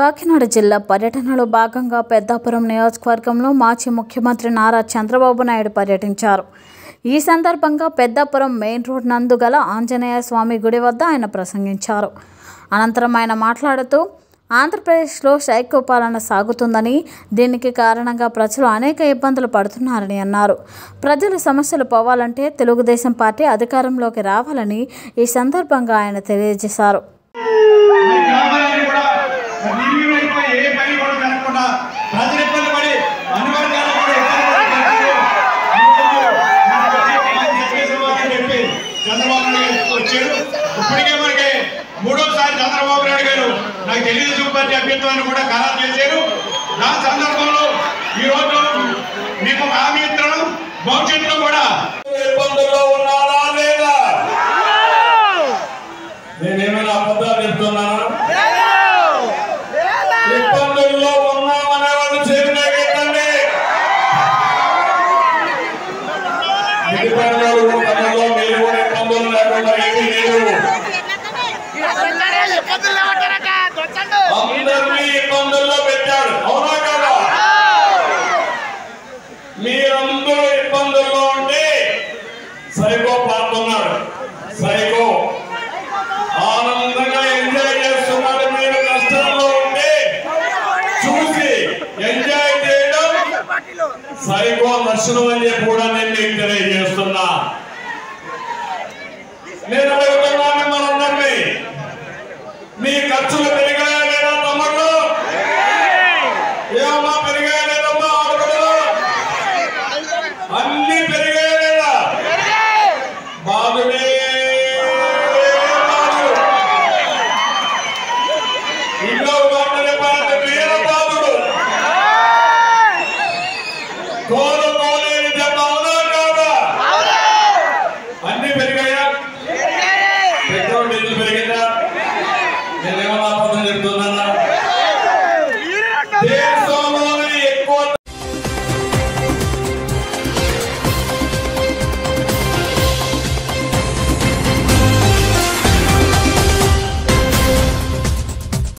కాకినాడ జిల్లా పర్యటనలో భాగంగా పెద్దాపురం నియోజకవర్గంలో మాజీ ముఖ్యమంత్రి నారా చంద్రబాబు నాయుడు పర్యటించారు ఈ సందర్భంగా పెద్దాపురం మెయిన్ రోడ్ నందు గల ఆంజనేయ స్వామి గుడి వద్ద ఆయన ప్రసంగించారు అనంతరం ఆయన మాట్లాడుతూ ఆంధ్రప్రదేశ్లో సైకో పాలన సాగుతుందని దీనికి కారణంగా ప్రజలు అనేక ఇబ్బందులు పడుతున్నారని అన్నారు ప్రజల సమస్యలు పోవాలంటే తెలుగుదేశం పార్టీ అధికారంలోకి రావాలని ఈ సందర్భంగా ఆయన తెలియజేశారు ఈ గ్రామాలన్నీ కూడా నిర్వీర్యం అయిపోయి ఏ పని కూడా జరగకుండా ప్రజలు ఇబ్బంది పడి అన్ని వర్గాలు కూడా ఇబ్బంది పడి ఈరోజు మనకు వచ్చి పని చేసేవారని చెప్పి చంద్రబాబు నాయుడు గారు వచ్చాడు ఇప్పటికే మనకి మూడోసారి చంద్రబాబు నాయుడు గారు నాకు తెలుగుదేశం పార్టీ అభ్యర్థులను కూడా ఖరారు చేశారు దాని సందర్భంలో ఈ రోజు మీకు ఒక హామీ ఇస్తున్నాను భవిష్యత్తులో కూడా ఇబ్బందుల్లో ఉన్నారా లేదా నేనేమైనా అబద్ధాలు చెప్తున్నానా ఇబ్బందుల్లో ఉన్నామనే వాళ్ళు చేరినాకెత్తండి మిగతా వాళ్ళు తమలో మీరు కూడా ఇబ్బందులు లేకుండా ఏమీ లేవు అందరినీ ఇబ్బందుల్లో పెట్టాడు అవునా కదా మీరందరూ ఇబ్బందుల్లో ఉంటే సైకో పాడుతున్నాడు సైకో ఆనందంగా ఎంజాయ్ చేస్తున్నాడు మీరు కష్టంలో ఉంటే చూసి ఎంజాయ్ చేయడం సైకో లక్షణం అని చెప్పి కూడా నేను మీకు తెలియజేస్తున్నా నేను అడుగుతున్నా మిమ్మల్ని అందరినీ మీ ఖర్చులు పెరిగి